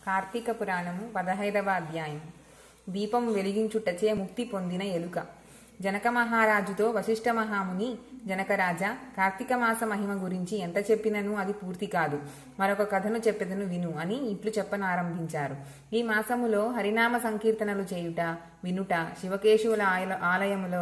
కార్తీక పురాణము పదహైదవ అధ్యాయం దీపం వెలిగించుటచే ముక్తి పొందిన ఎలుక జనక మహారాజుతో వశిష్ఠ మహాముని జనకరాజా కార్తీక మాస మహిమ గురించి ఎంత చెప్పినను అది పూర్తి కాదు మరొక కథను చెప్పెదను విను అని ఇట్లు చెప్పనారంభించారు ఈ మాసములో హరినామ సంకీర్తనలు చేయుట వినుట శివకేశవుల ఆయ- ఆలయములో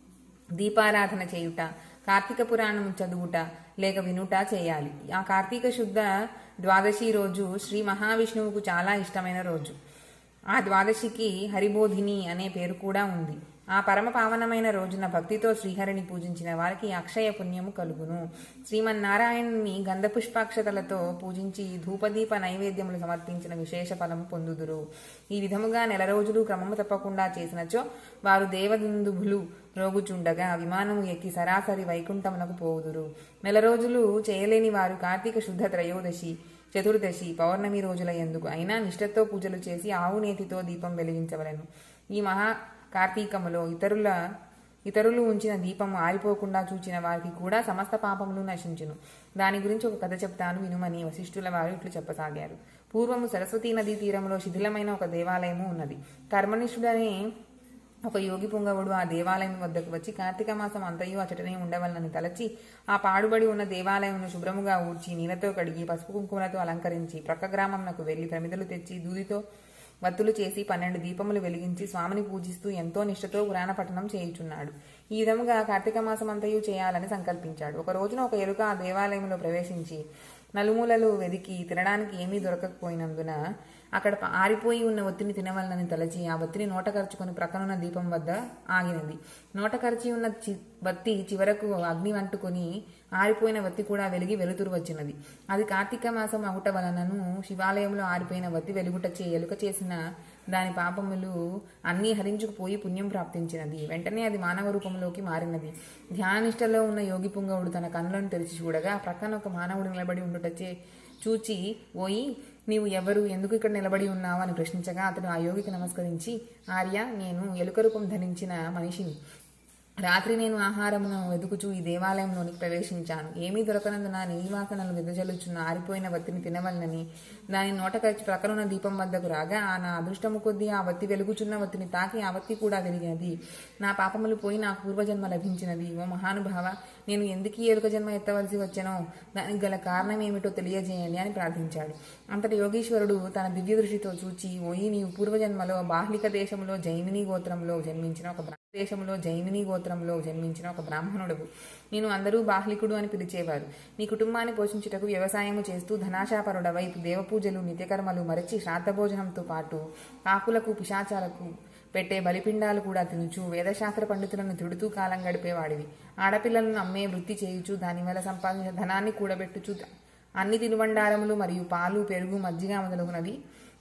దీపారాధన చేయుట కార్తీక పురాణం చదువుట లేక వినుట చేయాలి ఆ కార్తీక శుద్ధ ద్వాదశి రోజు శ్రీ మహావిష్ణువుకు చాలా ఇష్టమైన రోజు ఆ ద్వాదశికి హరిబోధిని అనే పేరు కూడా ఉంది ఆ పరమ పావనమైన రోజున భక్తితో శ్రీహరిని పూజించిన వారికి అక్షయ పుణ్యము కలుగును శ్రీమన్నారాయణుని గంధపుష్పాక్షతలతో పూజించి ధూపదీప నైవేద్యములు సమర్పించిన విశేష ఫలము పొందుదురు ఈ విధముగా నెల రోజులు క్రమము తప్పకుండా చేసినచో వారు దేవదుందుభులు రోగుచుండగా విమానము ఎక్కి సరాసరి వైకుంఠమునకు పోవుదురు నెల రోజులు చేయలేని వారు కార్తీక శుద్ధ త్రయోదశి చతుర్దశి పౌర్ణమి రోజుల ఎందుకు అయినా నిష్ఠతో పూజలు చేసి ఆవు నేతితో దీపం వెలిగించవలెను ఈ మహా కార్తీకములో ఇతరుల ఇతరులు ఉంచిన దీపము ఆరిపోకుండా చూచిన వారికి కూడా సమస్త పాపములు నశించును దాని గురించి ఒక కథ చెప్తాను వినుమని వశిష్ఠుల వారు ఇట్లు చెప్పసాగారు పూర్వము సరస్వతీ నదీ తీరంలో శిథిలమైన ఒక దేవాలయము ఉన్నది కర్మనిష్ఠుడనే ఒక యోగి పుంగవుడు ఆ దేవాలయం వద్దకు వచ్చి కార్తీక మాసం అంతయు అచటనే ఉండవలనని తలచి ఆ పాడుబడి ఉన్న దేవాలయంను శుభ్రముగా ఊడ్చి నీళ్లతో కడిగి పసుపు కుంకుమలతో అలంకరించి ప్రక్క గ్రామంనకు వెళ్లి ప్రమిదలు తెచ్చి దూదితో వత్తులు చేసి పన్నెండు దీపములు వెలిగించి స్వామిని పూజిస్తూ ఎంతో నిష్ఠతో పురాణ పఠనం చేయుచున్నాడు ఈ విధముగా కార్తీక మాసం అంతయు చేయాలని సంకల్పించాడు ఒక రోజున ఒక ఎలుక ఆ దేవాలయంలో ప్రవేశించి నలుమూలలు వెదికి తినడానికి ఏమీ దొరకకపోయినందున అక్కడ ప- ఆరిపోయి ఉన్న ఒత్తిని తినవలనని తలచి ఆ ఒత్తిని నోట కరుచుకొని ప్రక్కనున్న దీపం వద్ద ఆగినది నోట కరిచి ఉన్న చి బత్తి చివరకు అగ్ని అంటుకొని ఆరిపోయిన వత్తి కూడా వెలిగి వెలుతురు వచ్చినది అది కార్తీక మాసం అగుట వలనను శివాలయంలో ఆరిపోయిన వత్తి వెలుగుటచే ఎలుక చేసిన దాని పాపములు అన్నీ హరించుకుపోయి పుణ్యం ప్రాప్తించినది వెంటనే అది మానవ రూపంలోకి మారినది ధ్యానిష్టలో ఉన్న యోగి పుంగవుడు తన కన్నులను తెరిచి చూడగా ప్రక్కన ఒక మానవుడు నిలబడి ఉండుటచే చూచి ఓయి నీవు ఎవరు ఎందుకు ఇక్కడ నిలబడి ఉన్నావు అని ప్రశ్నించగా అతడు ఆ యోగికి నమస్కరించి ఆర్య నేను ఎలుక రూపం ధరించిన మనిషిని రాత్రి నేను ఆహారమును వెతుకుచూ ఈ దేవాలయంలోనికి ప్రవేశించాను ఏమీ దొరకనందున నీవాసనలు వెదజల్లుచున్న ఆరిపోయిన వత్తిని తినవలనని దాని నోట కరిచి ప్రక్కనున్న దీపం వద్దకు రాగా ఆ నా అదృష్టము కొద్దీ ఆ వత్తి వెలుగుచున్న వత్తిని తాకి ఆ వత్తి కూడా వెలిగినది నా పాపములు పోయి నాకు పూర్వజన్మ లభించినది ఓ మహానుభావ నేను ఎందుకు ఈ ఎలుక జన్మ ఎత్తవలసి వచ్చానో దానికి గల కారణం ఏమిటో తెలియజేయండి అని ప్రార్థించాడు అంతటి యోగీశ్వరుడు తన దివ్య దృష్టితో చూచి ఓయి నీవు పూర్వజన్మలో బాహ్లిక దేశంలో జైమిని గోత్రంలో జన్మించిన ఒక బ్రా- దేశంలో జైమిని గోత్రంలో జన్మించిన ఒక బ్రాహ్మణుడవు నేను అందరూ బాహ్లికుడు అని పిలిచేవారు నీ కుటుంబాన్ని పోషించుటకు వ్యవసాయము చేస్తూ ధనాశాపరుడవై దేవపూజలు నిత్యకర్మలు మరచి శ్రాద్ధ భోజనంతో పాటు కాకులకు పిశాచాలకు పెట్టే బలిపిండాలు కూడా తినుచు వేదశాస్త్ర పండితులను తిడుతూ కాలం గడిపేవాడివి ఆడపిల్లలను అమ్మే వృత్తి చేయుచు దానివల్ల సంపాదించిన ధనాన్ని కూడబెట్టుచు అన్ని తినుబండారములు మరియు పాలు పెరుగు మజ్జిగ మొదలగునవి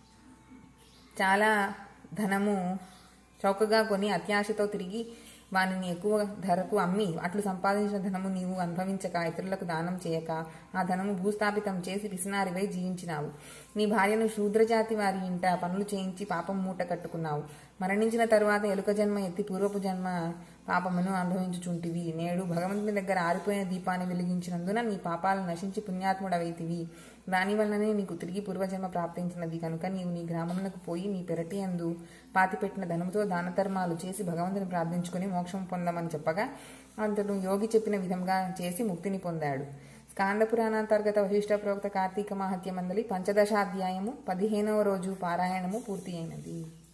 చాలా ధనము చౌకగా కొని అత్యాశతో తిరిగి వానిని ఎక్కువ ధరకు అమ్మి అట్లు సంపాదించిన ధనము నీవు అనుభవించక ఇతరులకు దానం చేయక ఆ ధనము భూస్థాపితం చేసి పిసినారివై జీవించినావు నీ భార్యను శూద్రజాతి వారి ఇంట పనులు చేయించి పాపం మూట కట్టుకున్నావు మరణించిన తరువాత ఎలుక జన్మ ఎత్తి పూర్వపు జన్మ పాపమును అనుభవించుచుంటివి నేడు భగవంతుని దగ్గర ఆరిపోయిన దీపాన్ని వెలిగించినందున నీ పాపాలు నశించి పుణ్యాత్ముడవైతివి దాని వలననే నీకు తిరిగి పూర్వజన్మ ప్రాప్తించినది కనుక నీవు నీ గ్రామమునకు పోయి నీ పెరటి అందు పాతిపెట్టిన ధనముతో దాన ధర్మాలు చేసి భగవంతుని ప్రార్థించుకుని మోక్షం పొందమని చెప్పగా అంతను యోగి చెప్పిన విధంగా చేసి ముక్తిని పొందాడు స్కాంద పురాణాంతర్గత వశిష్ట ప్రోక్త కార్తీక మహత్య మందలి పంచదశాధ్యాయము పదిహేనవ రోజు పారాయణము పూర్తి అయినది